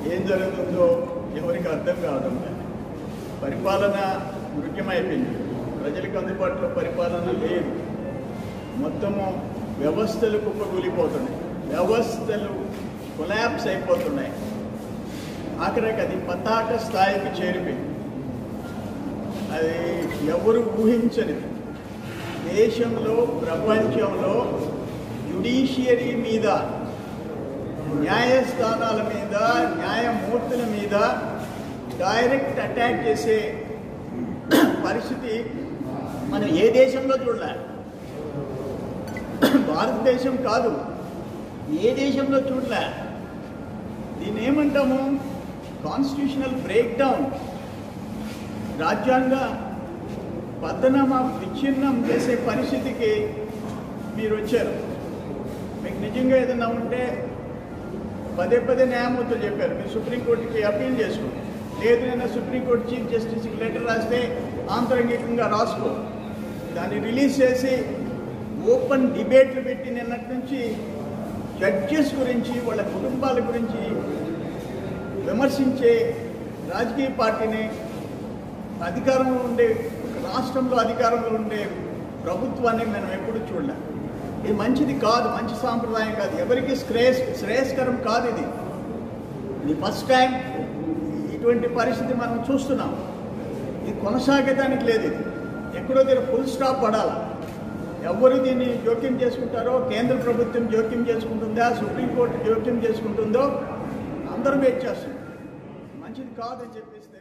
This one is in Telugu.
ఏం జరుగుతుందో ఎవరికి అర్థం కావడం లేదు పరిపాలన మృగ్యమైపోయింది ప్రజలకు అందుబాటులో పరిపాలన లేదు మొత్తము వ్యవస్థలు కుప్పకూలిపోతున్నాయి వ్యవస్థలు కొలాప్స్ అయిపోతున్నాయి ఆఖరికి అది పతాక స్థాయికి చేరిపోయింది అది ఎవరు ఊహించనిది దేశంలో ప్రపంచంలో జ్యుడిషియరీ మీద న్యాయస్థానాల మీద న్యాయమూర్తుల మీద డైరెక్ట్ అటాక్ చేసే పరిస్థితి మనం ఏ దేశంలో చూడలే భారతదేశం కాదు ఏ దేశంలో చూడలే దీన్ని ఏమంటాము కాన్స్టిట్యూషనల్ బ్రేక్ డౌన్ రాజ్యాంగ పతనమా విచ్ఛిన్నం చేసే పరిస్థితికి మీరు వచ్చారు మీకు నిజంగా ఏదైనా ఉంటే పదే పదే న్యాయమూర్తులు చెప్పారు మీరు సుప్రీంకోర్టుకి అప్పీల్ చేసుకోండి లేదు నేను సుప్రీంకోర్టు చీఫ్ జస్టిస్కి లెటర్ రాస్తే ఆంతరంగికంగా రాసుకో దాన్ని రిలీజ్ చేసి ఓపెన్ డిబేట్లు పెట్టి నిన్నటి నుంచి జడ్జెస్ గురించి వాళ్ళ కుటుంబాల గురించి విమర్శించే రాజకీయ పార్టీని అధికారంలో ఉండే రాష్ట్రంలో అధికారంలో ఉండే ప్రభుత్వాన్ని మనం ఎప్పుడు చూడలే ఇది మంచిది కాదు మంచి సాంప్రదాయం కాదు ఎవరికి శ్రేయస్ శ్రేయస్కరం కాదు ఇది ఇది ఫస్ట్ టైం ఇటువంటి పరిస్థితి మనం చూస్తున్నాం ఇది కొనసాగేదానికి లేదు ఇది ఎక్కడో దగ్గర ఫుల్ స్టాప్ పడాలి ఎవరు దీన్ని జోక్యం చేసుకుంటారో కేంద్ర ప్రభుత్వం జోక్యం చేసుకుంటుందా సుప్రీంకోర్టు జోక్యం చేసుకుంటుందో అందరం వెయిట్ చేస్తున్నాం మంచిది కాదని చెప్పేసి